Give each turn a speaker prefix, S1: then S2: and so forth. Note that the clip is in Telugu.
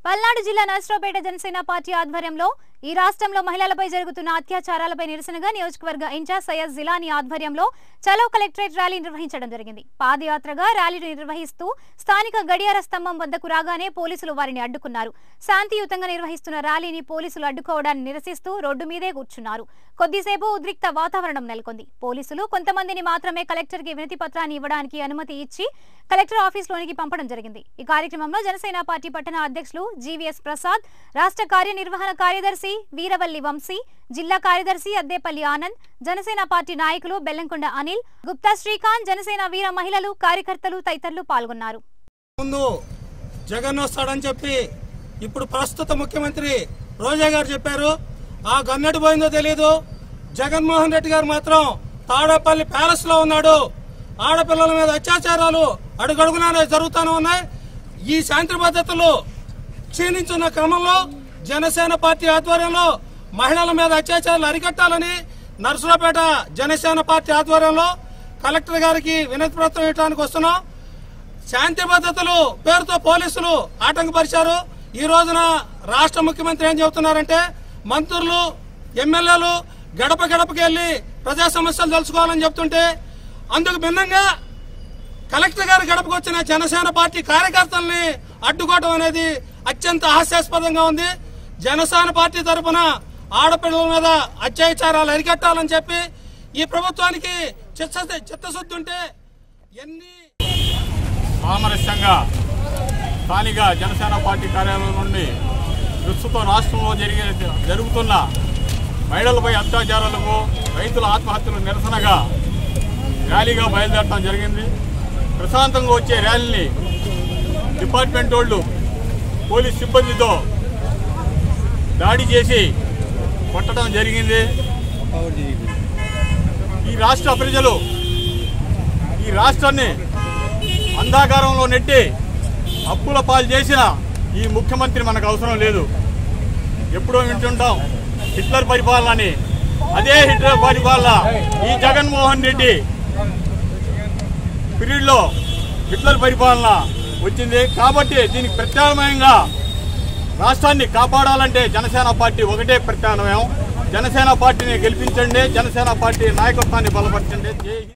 S1: పల్నాడు జిల్లా నర్సరావుపేట జనసేన పార్టీ ఆధ్వర్యంలో ఈ రాష్ట్రంలో మహిళలపై జరుగుతున్న అత్యాచారాలపై నిరసనగా నియోజకవర్గ ఇన్ఛార్జ్ సయ్యద్ జిలానీ ఆధ్వర్యంలో చలో కలెక్టరేట్ ర్యాలీ నిర్వహించడం జరిగింది పాదయాత్రగా ర్యాలీని నిర్వహిస్తూ స్థానిక గడియార స్తంభం వద్దకు రాగానే పోలీసులు వారిని అడ్డుకున్నారు శాంతియుతంగా నిర్వహిస్తున్న ర్యాలీని పోలీసులు అడ్డుకోవడాన్ని నిరసిస్తూ రోడ్డు మీదే కూర్చున్నారు కొద్దిసేపు ఉద్రిక్త వాతావరణం నెలకొంది పోలీసులు కొంతమందిని మాత్రమే కలెక్టర్ కి వినతి పత్రాన్ని ఇవ్వడానికి అనుమతి ఇచ్చి కలెక్టర్ ఆఫీస్లోనికి పంపడం జరిగింది ఈ కార్యక్రమంలో జనసేన పార్టీ పట్టణ అధ్యక్షులు జీవీఎస్ ప్రసాద్ రాష్ట్ర కార్యనిర్వహణ కార్యదర్శి వీరవల్లి వంశీ జిల్లా కార్యదర్శి అద్దేపల్లి ఆనంద్ జనసేన పార్టీ నాయకులు బెల్లంకొండ అనిల్ గుప్తా శ్రీకాంత్ జనసేన వీర మహిళలు కార్యకర్తలు తదితరులు పాల్గొన్నారు
S2: ముందు జగన్ వస్తాడని చెప్పి ఇప్పుడు ప్రస్తుత ముఖ్యమంత్రి రోజా గారు చెప్పారు ఆ గన్నెటు పోయిందో తెలియదు జగన్మోహన్ రెడ్డి గారు మాత్రం తాడేపల్లి ప్యాలెస్ లో ఉన్నాడు ఆడపిల్లల మీద అత్యాచారాలు అడుగడుగునానే జరుగుతూనే ఉన్నాయి ఈ శాంతి భద్రతలు క్షీణించున్న క్రమంలో జనసేన పార్టీ ఆధ్వర్యంలో మహిళల మీద అత్యాచారాలు అరికట్టాలని నర్సులపేట జనసేన పార్టీ ఆధ్వర్యంలో కలెక్టర్ గారికి వినతి పత్రం ఇవ్వడానికి వస్తున్నాం శాంతి భద్రతలు పేరుతో పోలీసులు ఆటంకపరిచారు ఈ రోజున రాష్ట్ర ముఖ్యమంత్రి ఏం చెబుతున్నారంటే మంత్రులు ఎమ్మెల్యేలు గడప గడపకి వెళ్లి ప్రజా సమస్యలు తెలుసుకోవాలని చెప్తుంటే అందుకు భిన్నంగా కలెక్టర్ గారి గడపకు వచ్చిన జనసేన పార్టీ కార్యకర్తల్ని అడ్డుకోవడం అనేది అత్యంత హాస్యాస్పదంగా ఉంది జనసేన పార్టీ తరఫున ఆడపిల్లల మీద అత్యాచారాలు అరికట్టాలని చెప్పి ఈ ప్రభుత్వానికి చిత్త చిత్తశుద్ధి ఉంటే ఎన్ని
S3: సామరస్యంగా స్థానిక జనసేన పార్టీ కార్యాలయం నుండి ప్రస్తుతం రాష్ట్రంలో జరిగే జరుగుతున్న మహిళలపై అత్యాచారాలకు రైతుల ఆత్మహత్యలు నిరసనగా ర్యాలీగా బయలుదేరడం జరిగింది ప్రశాంతంగా వచ్చే ర్యాలీని డిపార్ట్మెంట్ వాళ్ళు పోలీస్ సిబ్బందితో దాడి చేసి కొట్టడం జరిగింది ఈ రాష్ట్ర ప్రజలు ఈ రాష్ట్రాన్ని అంధాకారంలో నెట్టి అప్పుల పాలు చేసిన ఈ ముఖ్యమంత్రి మనకు అవసరం లేదు ఎప్పుడో వింటుంటాం హిట్లర్ పరిపాలన అని అదే హిట్లర్ పరిపాలన ఈ జగన్మోహన్ రెడ్డి పీరియడ్లో హిట్లర్ పరిపాలన వచ్చింది కాబట్టి దీనికి ప్రత్యామ్నాయంగా రాష్ట్రాన్ని కాపాడాలంటే జనసేన పార్టీ ఒకటే ప్రత్యామ్నాయం జనసేన పార్టీని గెలిపించండి జనసేన పార్టీ నాయకత్వాన్ని బలపరచండి జై హింద్.